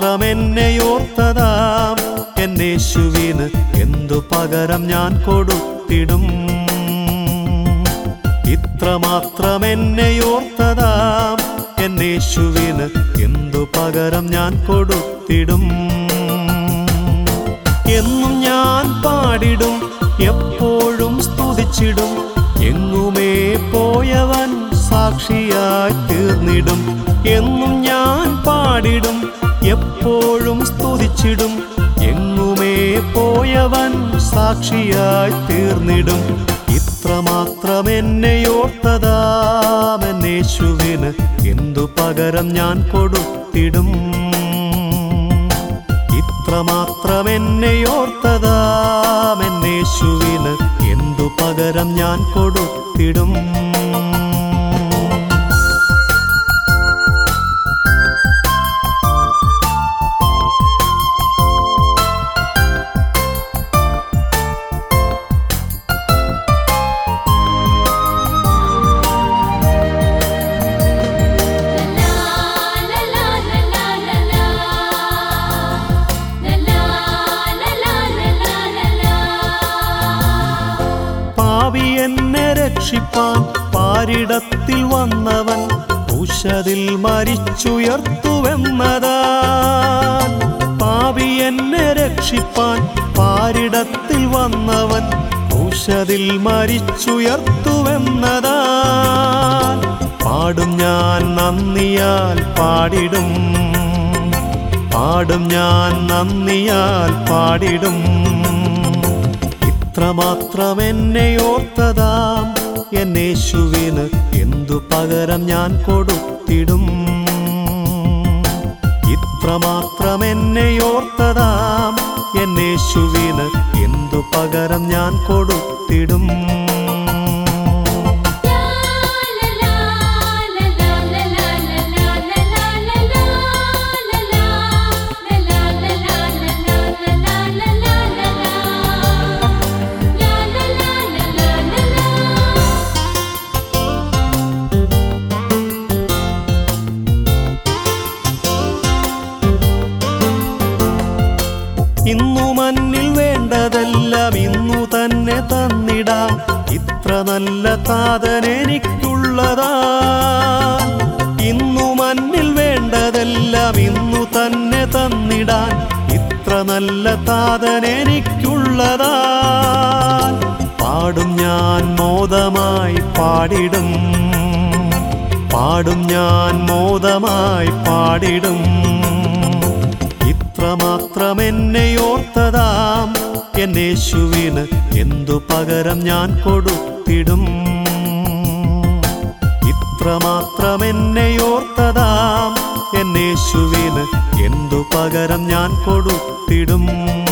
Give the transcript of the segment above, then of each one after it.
ഇത്രമാത്രം എന്നെ ഓർത്തതാം എന്നേശുവിന് എന്തു പകരം ഞാൻ കൊടുത്തിടും ഇത്രമാത്രം എന്നെ ഓർത്തതാം എന്നേശുവിന് എന്തു പകരം ഞാൻ കൊടുത്തിടും എന്നും ഞാൻ പാടിടും എപ്പോഴും സ്തുതിച്ചിടും എങ്ങുമേ പോയവൻ സാക്ഷിയായി തീർന്നിടും എന്നും ഞാൻ പാടിടും എപ്പോഴും സ്തുതിച്ചിടും എങ്ങുമേ പോയവൻ സാക്ഷിയായി തീർന്നിടും ഇത്രമാത്രം എന്നെ ഓർത്തതാമെന്നേശുവിന് എന്തു പകരം ഞാൻ കൊടുത്തിടും ഇത്രമാത്രം എന്നെ ഓർത്തതാമെന്നേശുവിന് എന്തു പകരം ഞാൻ കൊടുത്തിടും പാവി എന്നെ രക്ഷിപ്പാൻ പാരിടത്തിൽ വന്നവൻ ഉഷതിൽ മരിച്ചുയർത്തുവെന്നതാ പാവി എന്നെ രക്ഷിപ്പാൻ പാരിടത്തിൽ വന്നവൻ ഉഷതിൽ മരിച്ചുയർത്തുവെന്നതാ പാടും ഞാൻ നന്ദിയാൽ പാടിടും പാടും ഞാൻ നന്ദിയാൽ പാടിടും ഇത്രമാത്രം എന്നെ ഓർത്തതാം എന്നേശുവിന് എന്തു പകരം ഞാൻ കൊടുത്തിടും ഇത്രമാത്രം എന്നെ ഓർത്തതാം എന്നേശുവിന് എന്തു പകരം ഞാൻ കൊടുത്തിടും ഇന്നു മണ്ണിൽ വേണ്ടതെല്ലാം ഇന്നു തന്നെ തന്നിടാം ഇത്ര നല്ല താതൻ എനിക്കുള്ളതാ ഇന്നു മണ്ണിൽ വേണ്ടതെല്ലാം ഇന്നു തന്നെ തന്നിടാൻ ഇത്ര നല്ല താതൻ എനിക്കുള്ളതാ പാടും ഞാൻ മോദമായി പാടിടും പാടും ഞാൻ മോദമായി പാടിടും ഇത്രമാത്രം എന്നെ ഓർത്തതാം എന്നേശുവിന് എന്തു പകരം ഞാൻ കൊടുത്തിടും ഇത്രമാത്രം എന്നെ ഓർത്തതാം എന്നേശുവിന് എന്തു പകരം ഞാൻ കൊടുത്തിടും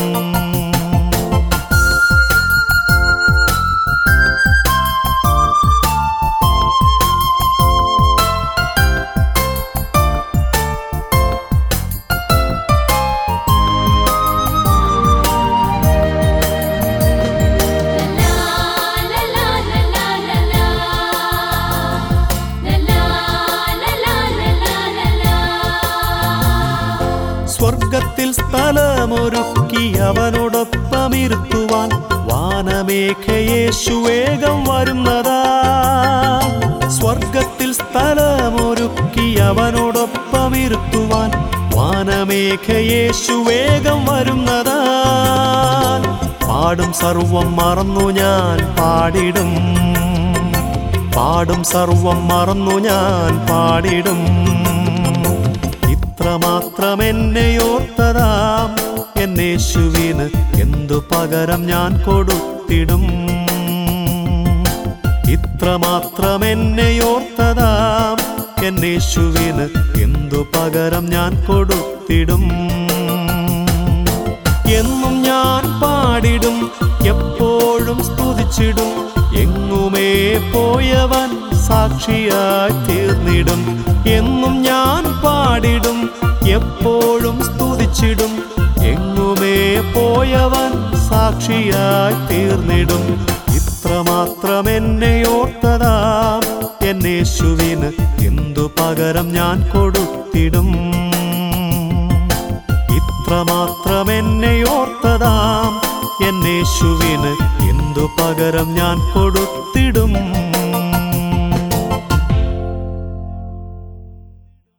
സ്വർഗത്തിൽ സ്ഥലമൊരുക്കി അവനോടൊപ്പം ഇരുത്തുവാൻ വാനമേഘയേശു വേഗം വരുന്നതാ സ്വർഗത്തിൽ സ്ഥലമൊരുക്കി അവനോടൊപ്പം ഇരുത്തുവാൻ വാനമേഘയേശു വേഗം വരുന്നതാ പാടും സർവം മറന്നു ഞാൻ പാടിടും പാടും സർവം മറന്നു ഞാൻ പാടിടും ഇത്രമാത്രം എന്നെ ഓർത്തതാം എന്നേശുവിന് എന്തു പകരം ഞാൻ കൊടുത്തിടും ഇത്രമാത്രം എന്നെ ഓർത്തതാം എന്നേശുവിന് എന്തു പകരം ഞാൻ കൊടുത്തിടും എന്നും ഞാൻ പാടിടും എപ്പോഴും സ്തുതിച്ചിടും എങ്ങുമേ പോയവൻ സാക്ഷിയായി തീർന്നിടും എന്നും ഞാൻ പാടിടും എപ്പോഴും സ്തുതിച്ചിടും എങ്ങുമേ പോയവൻ സാക്ഷിയായി തീർന്നിടും ഇത്രമാത്രം എന്നെ ഓർത്തതാം എന്നേശുവിന് എന്തു പകരം ഞാൻ കൊടുത്തിടും ഇത്രമാത്രം എന്നെ ഓർത്തതാം എന്നേശുവിന് എന്തു പകരം ഞാൻ കൊടുക്കും